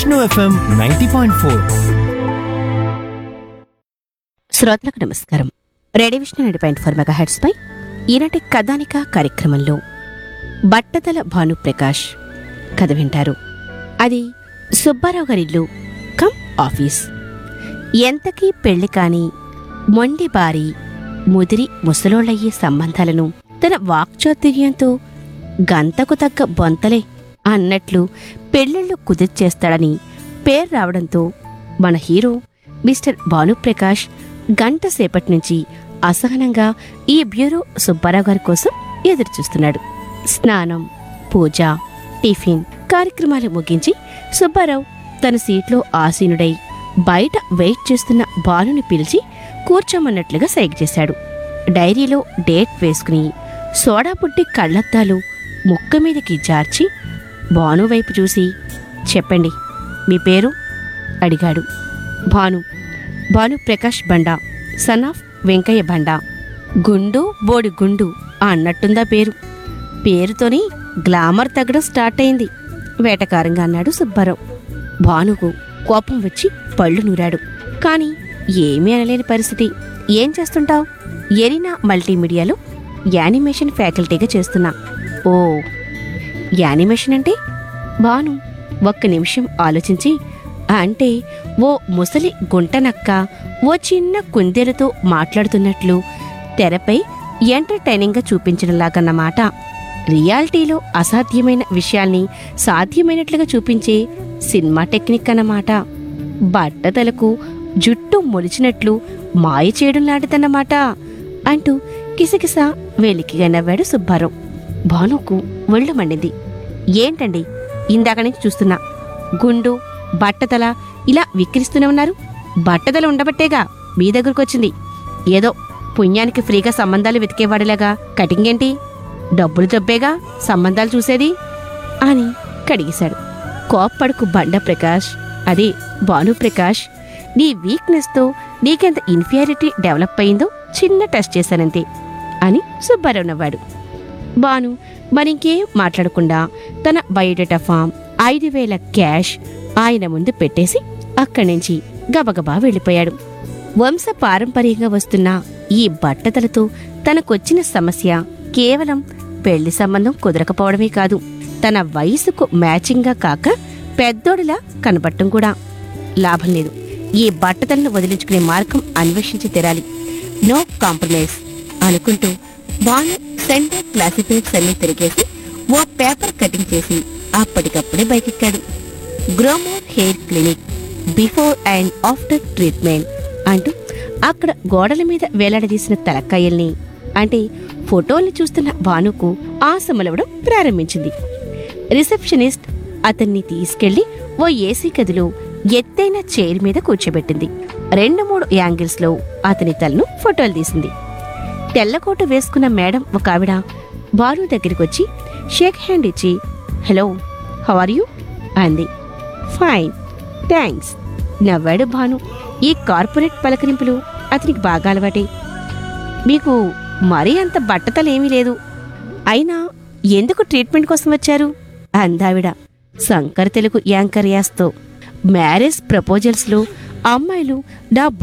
Vishnu FM ninety point four శ్రోతలకు నమస్కారం radio Vishnu nine point four mega heads పై ఈనాటి కథానిక కార్యక్రమంలో బట్టతల భానుప్రకాష్ కథ వింటారు అది సుబ్బారావు గారిల్లు కమ్ ఆఫీస్ ఎంతకీ పెళ్లి కాని మొండి బారి ముదిరి ముసలోళ్ళయ్యే సంబంధాలను తన వాక్చాతుర్యంతో గంతకు తగ్గ బొంతలే అన్నట్లు పెళ్ళిళ్ళు కుదిర్చేస్తాడని పేరు రావడంతో మన హీరో మిస్టర్ భానుప్రకాష్ గంట సేపటి నుంచి అసహనంగా ఈ బ్యూరో సుబ్బారావు గారి కోసం ఎదురుచూస్తున్నాడు స్నానం పూజ టిఫిన్ కార్యక్రమాలు ముగించి సుబ్బారావు తన సీట్లో ఆసీనుడై బయట వెయిట్ చేస్తున్న బాలుని పిలిచి కూర్చోమన్నట్లుగా సైగ చేశాడు డైరీలో డేట్ వేసుకుని సోడా పుట్టి కళ్ళద్దాలు ముక్క మీదకి జార్చి భాను వైపు చూసి చెప్పండి మీ పేరు అడిగాడు భాను భాను ప్రకాష్ బండా సన్ ఆఫ్ వెంకయ్య బండా గుండు బోడి గుండు అన్నట్టుందా పేరు పేరుతోని గ్లామర్ తగ్గడం స్టార్ట్ అయింది వేటకారంగా అన్నాడు సుబ్బారావు భానుకు కోపం వచ్చి పళ్ళు నూరాడు కాని ఏమీ అనలేని పరిస్థితి ఏం చేస్తుంటావు ఎరీనా మల్టీమీడియాలో యానిమేషన్ ఫ్యాకల్టీగా చేస్తున్నా ఓ యానిమేషన్ అంటే భాను ఒక్క నిమిషం ఆలోచించి అంటే ఓ ముసలి గుంటనక్క ఓ చిన్న కుందేలుతో మాట్లాడుతున్నట్లు తెరపై ఎంటర్టైనింగ్గా చూపించడంలాగన్నమాట రియాలిటీలో అసాధ్యమైన విషయాల్ని సాధ్యమైనట్లుగా చూపించే సినిమా టెక్నిక్ అన్నమాట బట్టతలకు జుట్టు మొలిచినట్లు మాయ చేయడం లాంటిదన్నమాట అంటూ కిసకిస వెలికిగా నవ్వాడు సుబ్బారావు భానుకు ఒళ్ళు మండింది ఏంటండి ఇందాక నుంచి చూస్తున్నా గుండు బట్టతల ఇలా విక్రిస్తూనే ఉన్నారు బట్టతల ఉండబట్టేగా మీ దగ్గరకు వచ్చింది ఏదో పుణ్యానికి ఫ్రీగా సంబంధాలు వెతికేవాడిలాగా కటింగ్ ఏంటి డబ్బులు జబ్బేగా సంబంధాలు చూసేది అని కడిగేశాడు కోప్పడుకు బండ ప్రకాష్ అదే భాను ప్రకాష్ నీ వీక్నెస్తో నీకెంత ఇన్ఫీరియారిటీ డెవలప్ అయిందో చిన్న టెస్ట్ చేశానంతే అని సుబ్బారావు నవ్వాడు బాను మరింకేం మాట్లాడకుండా తన బయోడేటా ఫామ్ ఐదు వేల క్యాష్ ఆయన ముందు పెట్టేసి అక్కడి నుంచి గబగబా వెళ్ళిపోయాడు వంశ పారంపర్యంగా వస్తున్న ఈ బట్టతలతో తనకొచ్చిన సమస్య కేవలం పెళ్లి సంబంధం కుదరకపోవడమే కాదు తన వయసుకు మ్యాచింగ్గా కాక పెద్దోడిలా కనబడటం కూడా లాభం లేదు ఈ బట్టతలను వదిలించుకునే మార్గం అన్వేషించి తెరాలి నో కాంప్రమైజ్ అనుకుంటూ బాను సెంటర్ క్లాసిఫైడ్స్ అన్ని తిరిగేసి ఓ పేపర్ కటింగ్ చేసి అప్పటికప్పుడే బైకెక్కాడు Gromore hair clinic before and after treatment అంటూ అక్కడ గోడల మీద వేలాడదీసిన తలకాయల్ని అంటే ఫోటోల్ని చూస్తున్న భానుకు ఆశమలవడం ప్రారంభించింది రిసెప్షనిస్ట్ అతన్ని తీసుకెళ్లి ఓ ఏసీ గదిలో ఎత్తైన చైర్ మీద కూర్చోబెట్టింది రెండు మూడు యాంగిల్స్ లో అతని తలను ఫోటోలు తీసింది తెల్లకోట వేసుకున్న మేడం ఒక ఆవిడ బాను దగ్గరికి వచ్చి షేక్ హ్యాండ్ ఇచ్చి హలో హౌ ఆర్ యూ అంది ఫైన్ థ్యాంక్స్ నవ్వాడు భాను ఈ కార్పొరేట్ పలకరింపులు అతనికి బాగా అలవాటే మీకు మరీ అంత బట్టతలేమీ లేదు అయినా ఎందుకు ట్రీట్మెంట్ కోసం వచ్చారు అందావిడ శంకర్ తెలుగు యాంకర్ యాస్తో మ్యారేజ్ ప్రపోజల్స్లో అమ్మాయిలు నా